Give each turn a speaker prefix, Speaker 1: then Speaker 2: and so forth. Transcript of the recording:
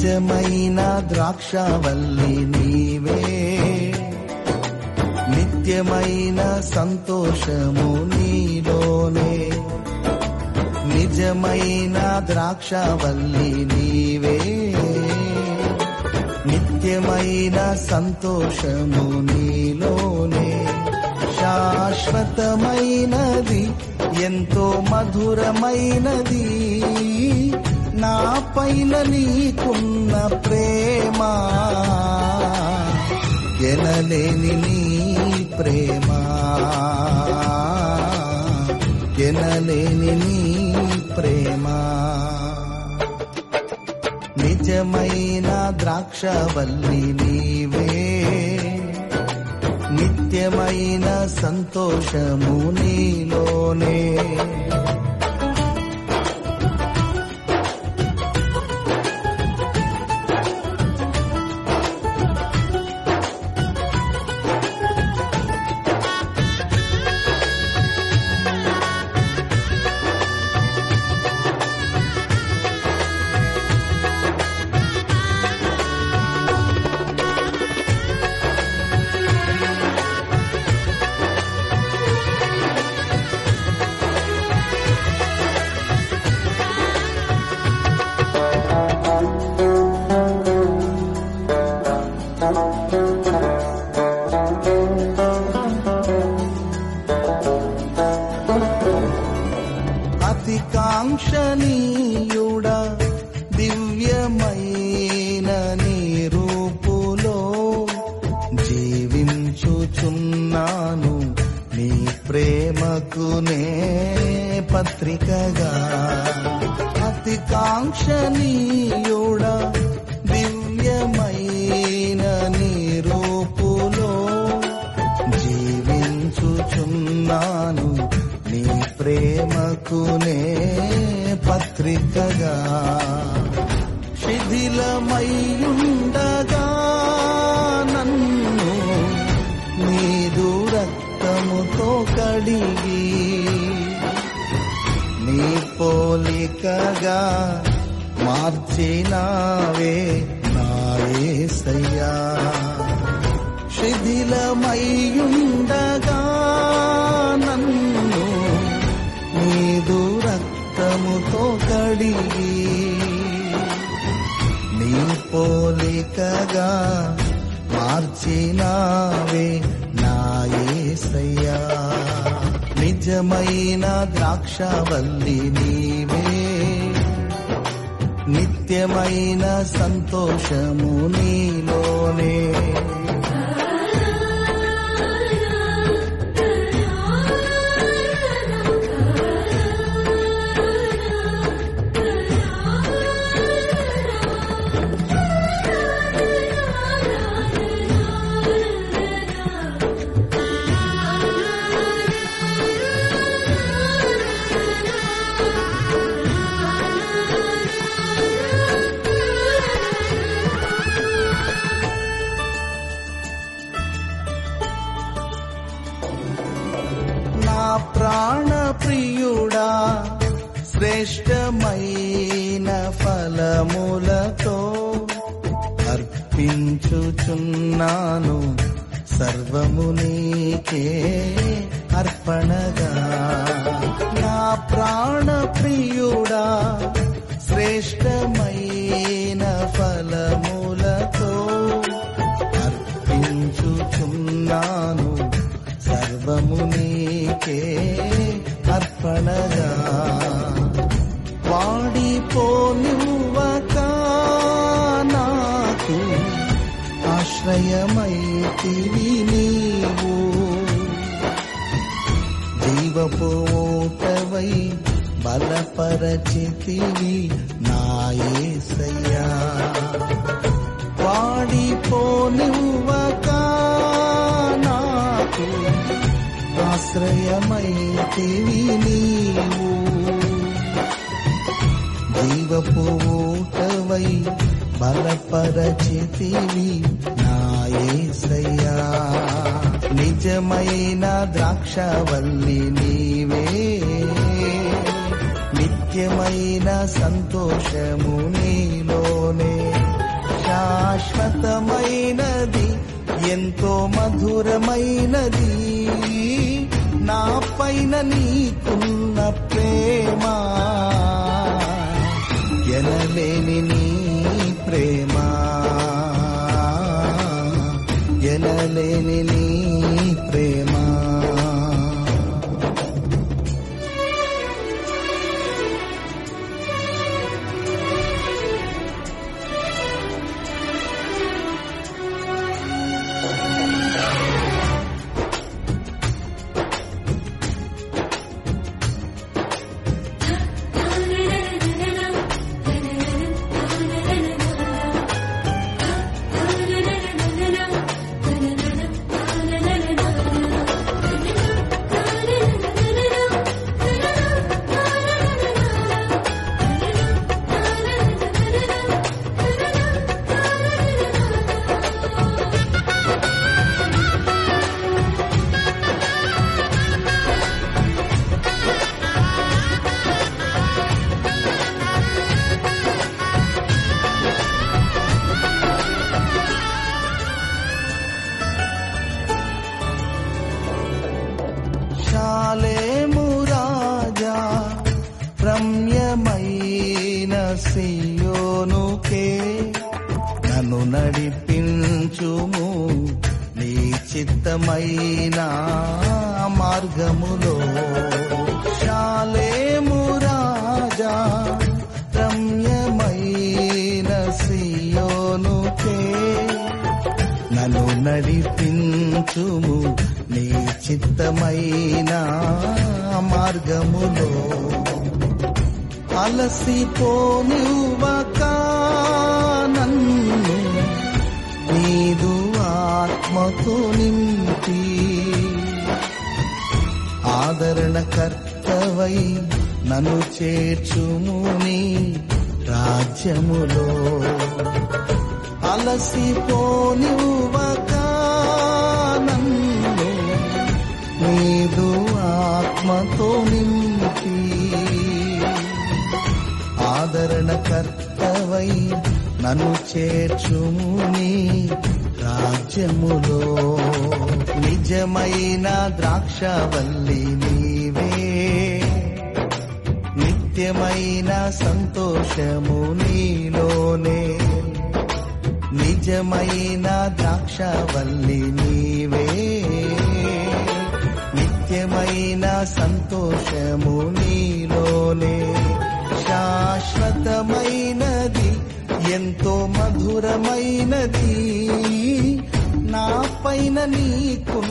Speaker 1: నిజమైన ద్రాక్షవల్లి నీవే నిత్యమైన సంతోషము నీలోనే నిజమైన ద్రాక్షవల్లి నీవే నిత్యమైన సంతోషము నీలోనే శాశ్వతమైనది ఎంతో మధురమైనది నా పైన నీకున్న ప్రేమ ఎనలేని నీ ప్రేమ ఎనలేని నీ ప్రేమ నిజమైన ద్రాక్షవల్లి నీవే నిత్యమైన సంతోషము నీలోనే అతి కాంక్షణీయుడ దివ్యమైన నీ రూపులో జీవించుచున్నాను నీ ప్రేమకునే పత్రికగా అతి కాంక్షణీయుడ దివ్యమైన నీ రూపులో జీవించుచున్నాను నీ ప్రేమకునే పత్రికగా శిథిలమయ్యుండగా నన్ను నీదు రక్తముతో కడిగి నీ పోలికగా మార్చినావే నాయసయ్యా శిథిలమయ్యుండగా నన్ను నీదు రక్తముతో కడిగి నీ పోలికగా మార్చినావే నాయసయ్యా నిజమైన ద్రాక్షవల్లి నీవే నిత్యమైన సంతోషము నీలోనే నా ప్రాణ ప్రియుడా శ్రేష్టమైన ఫలములతో అర్పించుచున్నాను సర్వము నీకే అర్పణగా నా ప్రాణ ప్రియుడా శ్రేష్టమైన ఫలములతో అర్పించుచున్నాను సర్వము నీకే అర్పణగా వాడిపోనివ్వక నాకు ఆశ్రయమైతివి నీవు జీవపోటవై బలపరచితివి నాయసయ్యా వాడిపోనివ్వక నాకు ఆశ్రయమైతివి నీవు జీవపు ఊటవై బలపరచితివి నాయసయ్యా నిజమైన ద్రాక్షవల్లి నీవే నిత్యమైన సంతోషము నీలోనే శాశ్వతమైనది ఎంతో మధురమైనది నా పైన నీకున్న ప్రేమ ఎనలేని నీ ప్రేమ ఎనలేని నీ ప్రేమ శాలేము రాజా రమ్యమైన సియోనుకే నన్ను నడిపించుము నీ చిత్తమైన మార్గములో శాలేము రాజా రమ్యమైన సియోనుకే నన్ను నడిపించుము నీ చిత్తమైన మార్గములో అలసిపోనివ్వక నన్ను నీదు ఆత్మతో నింపి ఆదరణ కర్తవై నన్ను చేర్చుము నీ రాజ్యములో అలసిపోనివ్వక నన్ను నీదు ఆత్మతో నింపి ఆదరణ కర్తవై నన్ను చేర్చుము నీ రాజ్యములో నిజమైన ద్రాక్షవల్లి నీవే నిత్యమైన సంతోషము నీలోనే నిజమైన ద్రాక్షవల్లి నీవే నిత్యమైన సంతోషము నీలోనే శాశ్వతమైనది ఎంతో మధురమైనది నా పైన నీకున్న